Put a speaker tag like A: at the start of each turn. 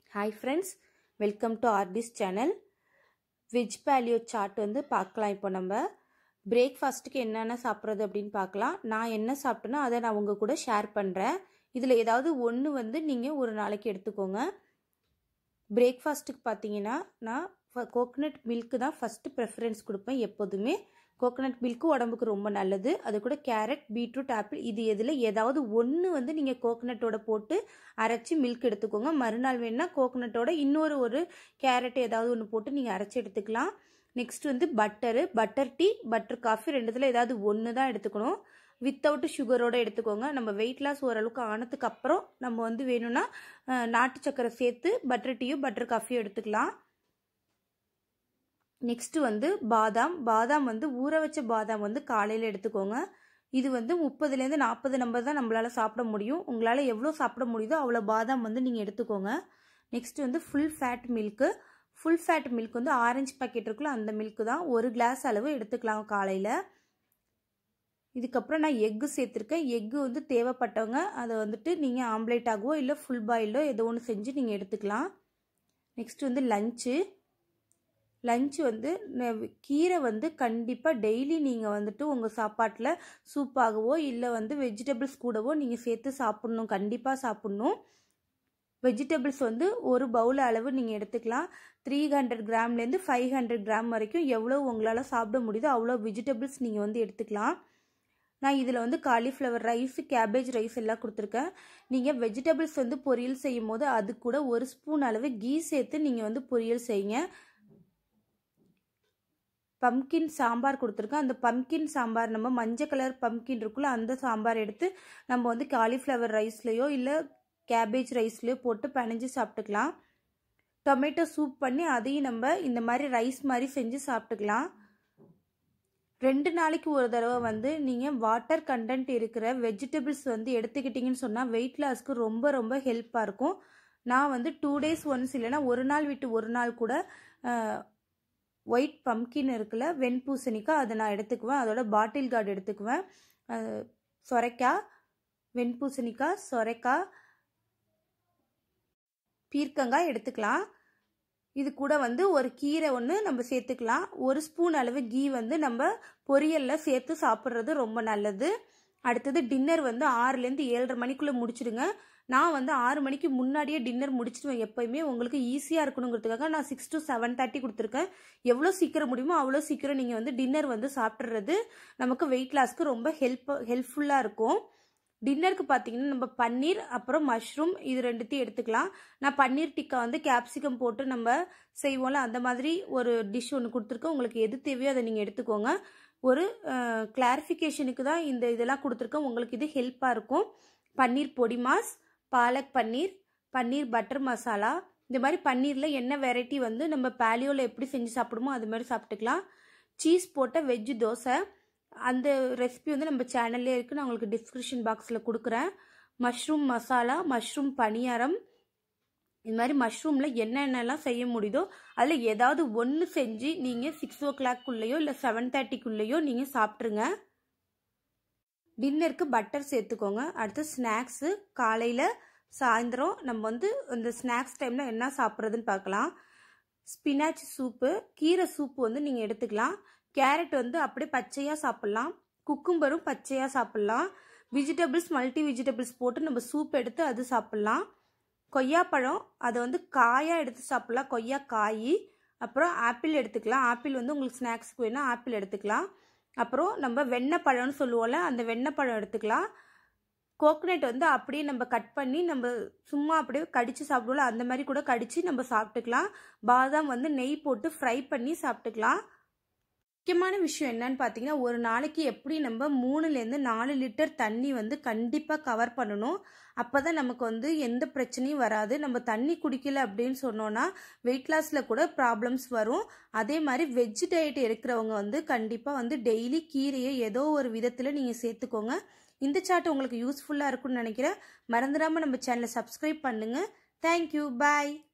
A: hi friends welcome to Arti's channel veg paleo chart வந்து பார்க்கலாம் இப்போ நம்ம பிரேக்ஃபாஸ்ட்டுக்கு என்னென்ன சாப்பிட்றது அப்படின்னு பார்க்கலாம் நான் என்ன சாப்பிட்டேனோ அதை நான் உங்கள் கூட ஷேர் பண்ணுறேன் இதில் ஏதாவது ஒன்று வந்து நீங்கள் ஒரு நாளைக்கு எடுத்துக்கோங்க பிரேக்ஃபாஸ்ட்டுக்கு பார்த்தீங்கன்னா நான் கோகனட் மில்க்கு தான் ஃபஸ்ட்டு ப்ரெஃபரன்ஸ் கொடுப்பேன் எப்போதுமே கோகனட் மில்க்கு உடம்புக்கு ரொம்ப நல்லது அது கூட கேரட் பீட்ரூட் ஆப்பிள் இது எதில் ஏதாவது ஒன்று வந்து நீங்கள் கோகனட்டோட போட்டு அரைச்சி மில்க் எடுத்துக்கோங்க மறுநாள் வேணுன்னா கோகனட்டோட இன்னொரு ஒரு கேரட் ஏதாவது ஒன்று போட்டு நீங்கள் அரைச்சி எடுத்துக்கலாம் நெக்ஸ்ட் வந்து butter butter tea butter coffee ரெண்டுத்தில் ஏதாவது ஒன்று தான் எடுத்துக்கணும் வித்தவுட் சுகரோட எடுத்துக்கோங்க நம்ம வெயிட் லாஸ் ஓரளவுக்கு ஆனதுக்கு அப்புறம் நம்ம வந்து வேணும்னா நாட்டு சக்கரை சேர்த்து பட்டர் டீயோ பட்டர் காஃபியோ எடுத்துக்கலாம் நெக்ஸ்ட்டு வந்து பாதாம் பாதாம் வந்து ஊற வச்ச பாதாம் வந்து காலையில் எடுத்துக்கோங்க இது வந்து முப்பதுலேருந்து நாற்பது நம்பர் தான் நம்மளால் சாப்பிட முடியும் உங்களால் எவ்வளோ சாப்பிட முடியுதோ அவ்வளோ பாதாம் வந்து நீங்கள் எடுத்துக்கோங்க நெக்ஸ்ட் வந்து full fat milk full fat milk வந்து ஆரஞ்சு பாக்கெட் இருக்குல்ல அந்த மில்க்கு தான் ஒரு கிளாஸ் அளவு எடுத்துக்கலாம் காலையில் இதுக்கப்புறம் நான் எக்கு சேர்த்துருக்கேன் எக்கு வந்து தேவைப்பட்டவங்க அதை வந்துட்டு நீங்கள் ஆம்லேட் ஆகவோ இல்லை ஃபுல் பாயிலோ ஏதோ ஒன்று செஞ்சு நீங்கள் எடுத்துக்கலாம் நெக்ஸ்ட் வந்து லஞ்சு லஞ்சு வந்து கீரை வந்து கண்டிப்பாக டெய்லி நீங்கள் வந்துட்டு உங்கள் சாப்பாட்டில் சூப்பாகவோ இல்லை வந்து வெஜிடபிள்ஸ் கூடவோ நீங்கள் சேர்த்து சாப்பிட்ணும் கண்டிப்பாக சாப்பிட்ணும் வெஜிடபிள்ஸ் வந்து ஒரு பவுல் அளவு நீங்கள் எடுத்துக்கலாம் த்ரீ ஹண்ட்ரட் கிராம்லேருந்து ஃபைவ் ஹண்ட்ரட் கிராம் வரைக்கும் எவ்வளோ உங்களால் சாப்பிட முடியுதோ அவ்வளோ வெஜிடபிள்ஸ் நீங்கள் வந்து எடுத்துக்கலாம் நான் இதில் வந்து காலிஃப்ளவர் ரைஸ் கேபேஜ் ரைஸ் எல்லாம் கொடுத்துருக்கேன் நீங்கள் வெஜிடபிள்ஸ் வந்து பொரியல் செய்யும் போது அது கூட ஒரு ஸ்பூன் அளவு கீ சேர்த்து நீங்கள் வந்து பொரியல் செய்யுங்க பம்கின் சாம்பார் கொடுத்துருக்கேன் அந்த பம்கின் சாம்பார் நம்ம மஞ்சள் கலர் பம்கின் இருக்குல்ல அந்த சாம்பார் எடுத்து நம்ம வந்து காலிஃப்ளவர் ரைஸ்லேயோ இல்லை கேபேஜ் ரைஸ்லேயோ போட்டு பனைஞ்சு சாப்பிட்டுக்கலாம் டொமேட்டோ சூப் பண்ணி அதையும் நம்ம இந்த மாதிரி ரைஸ் மாதிரி செஞ்சு சாப்பிட்டுக்கலாம் ரெண்டு நாளைக்கு ஒரு தடவை வந்து நீங்கள் வாட்டர் கண்டென்ட் இருக்கிற வெஜிடபிள்ஸ் வந்து எடுத்துக்கிட்டிங்கன்னு சொன்னால் வெயிட் லாஸ்க்கு ரொம்ப ரொம்ப ஹெல்ப்பாக இருக்கும் நான் வந்து டூ டேஸ் ஒன்ஸ் இல்லைனா ஒரு நாள் விட்டு ஒரு நாள் கூட ஒயிட் பம்கின் இருக்குல்ல வெண்பூசணிக்காய் அதை நான் எடுத்துக்குவேன் அதோட பாட்டில் கார்டு எடுத்துக்குவேன் சொரைக்காய் வெண்பூசணிக்காய் சொரைக்காய் பீர்க்கங்காய் எடுத்துக்கலாம் இது கூட வந்து ஒரு கீரை ஒன்று நம்ம சேர்த்துக்கலாம் ஒரு ஸ்பூன் அளவு கீ வந்து நம்ம பொரியலில் சேர்த்து சாப்பிட்றது ரொம்ப நல்லது அடுத்தது டின்னர் வந்து ஆறுலேருந்து ஏழரை மணிக்குள்ளே முடிச்சிடுங்க நான் வந்து ஆறு மணிக்கு முன்னாடியே டின்னர் முடிச்சிடுவேன் எப்போயுமே உங்களுக்கு ஈஸியாக இருக்கணுங்கிறதுக்காக நான் சிக்ஸ் டு செவன் தேர்ட்டி கொடுத்துருக்கேன் எவ்வளோ சீக்கிரம் முடியுமோ அவ்வளோ சீக்கிரம் நீங்கள் வந்து டின்னர் வந்து சாப்பிட்றது நமக்கு வெயிட் லாஸ்க்கு ரொம்ப ஹெல்ப் ஹெல்ப்ஃபுல்லாக இருக்கும் டின்னருக்கு பார்த்தீங்கன்னா நம்ம பன்னீர் அப்புறம் மஷ்ரூம் இது ரெண்டுத்தையும் எடுத்துக்கலாம் நான் பன்னீர் டிக்கா வந்து கேப்சிகம் போட்டு நம்ம செய்வோம்ல அந்த மாதிரி ஒரு டிஷ் ஒன்று கொடுத்துருக்கேன் உங்களுக்கு எது தேவையோ அதை நீங்கள் எடுத்துக்கோங்க ஒரு கிளாரிஃபிகேஷனுக்கு தான் இந்த இதெல்லாம் கொடுத்துருக்கேன் உங்களுக்கு இது ஹெல்ப்பாக இருக்கும் பன்னீர் பொடி மாஸ் பாலக் பன்னீர் பன்னீர் பட்டர் மசாலா இந்த மாதிரி பன்னீரில் என்ன வெரைட்டி வந்து நம்ம பேலியோவில் எப்படி செஞ்சு சாப்பிடுமோ அது மாதிரி சாப்பிட்டுக்கலாம் சீஸ் போட்ட வெஜ்ஜு தோசை அந்த ரெசிபி வந்து நம்ம சேனல்லே இருக்குது நான் உங்களுக்கு டிஸ்கிரிப்ஷன் பாக்ஸில் கொடுக்குறேன் மஷ்ரூம் மசாலா மஷ்ரூம் பணியாரம் இது மாதிரி மஷ்ரூமில் என்னென்னலாம் செய்ய முடியுதோ அதில் ஏதாவது ஒன்று செஞ்சு நீங்கள் சிக்ஸ் ஓ கிளாக்குள்ளேயோ இல்லை செவன் தேர்ட்டிக்குள்ளேயோ நீங்கள் சாப்பிட்ருங்க டின்னருக்கு பட்டர் சேர்த்துக்கோங்க அடுத்து ஸ்நாக்ஸு காலையில் சாயந்தரம் நம்ம வந்து இந்த ஸ்நாக்ஸ் டைமில் என்ன சாப்பிட்றதுன்னு பார்க்கலாம் ஸ்பினாச் சூப்பு கீரை சூப்பு வந்து நீங்கள் எடுத்துக்கலாம் கேரட் வந்து அப்படியே பச்சையாக சாப்பிட்லாம் குக்கும்பரும் பச்சையாக சாப்பிட்லாம் வெஜிடபிள்ஸ் மல்டி வெஜிடபிள்ஸ் போட்டு நம்ம சூப் எடுத்து அது சாப்பிட்லாம் கொய்யாப்பழம் அதை வந்து காயாக எடுத்து சாப்பிட்லாம் கொய்யா காய் அப்புறம் ஆப்பிள் எடுத்துக்கலாம் ஆப்பிள் வந்து உங்களுக்கு ஸ்நாக்ஸ்க்கு வேணால் ஆப்பிள் எடுத்துக்கலாம் அப்புறம் நம்ம வெண்ணெய்ப்பழம்னு சொல்லுவோம்ல அந்த வெண்ணெய்ப்பழம் எடுத்துக்கலாம் கோகனட் வந்து அப்படியே நம்ம கட் பண்ணி நம்ம சும்மா அப்படியே கடித்து சாப்பிடுவோம்ல அந்த மாதிரி கூட கடித்து நம்ம சாப்பிட்டுக்கலாம் பாதாம் வந்து நெய் போட்டு ஃப்ரை பண்ணி சாப்பிட்டுக்கலாம் முக்கியமான விஷயம் என்னன்னு பார்த்தீங்கன்னா ஒரு நாளைக்கு எப்படி நம்ம மூணுலேருந்து நாலு லிட்டர் தண்ணி வந்து கண்டிப்பாக கவர் பண்ணணும் அப்போ தான் நமக்கு வந்து எந்த பிரச்சனையும் வராது நம்ம தண்ணி குடிக்கல அப்படின்னு சொன்னோன்னா வெயிட் லாஸில் கூட ப்ராப்ளம்ஸ் வரும் அதே மாதிரி வெஜ் டயட் இருக்கிறவங்க வந்து கண்டிப்பாக வந்து டெய்லி கீரையை ஏதோ ஒரு விதத்தில் நீங்கள் சேர்த்துக்கோங்க இந்த சார்ட் உங்களுக்கு யூஸ்ஃபுல்லாக இருக்கும்னு நினைக்கிறேன் மறந்துடாமல் நம்ம சேனலை சப்ஸ்கிரைப் பண்ணுங்கள் தேங்க்யூ பாய்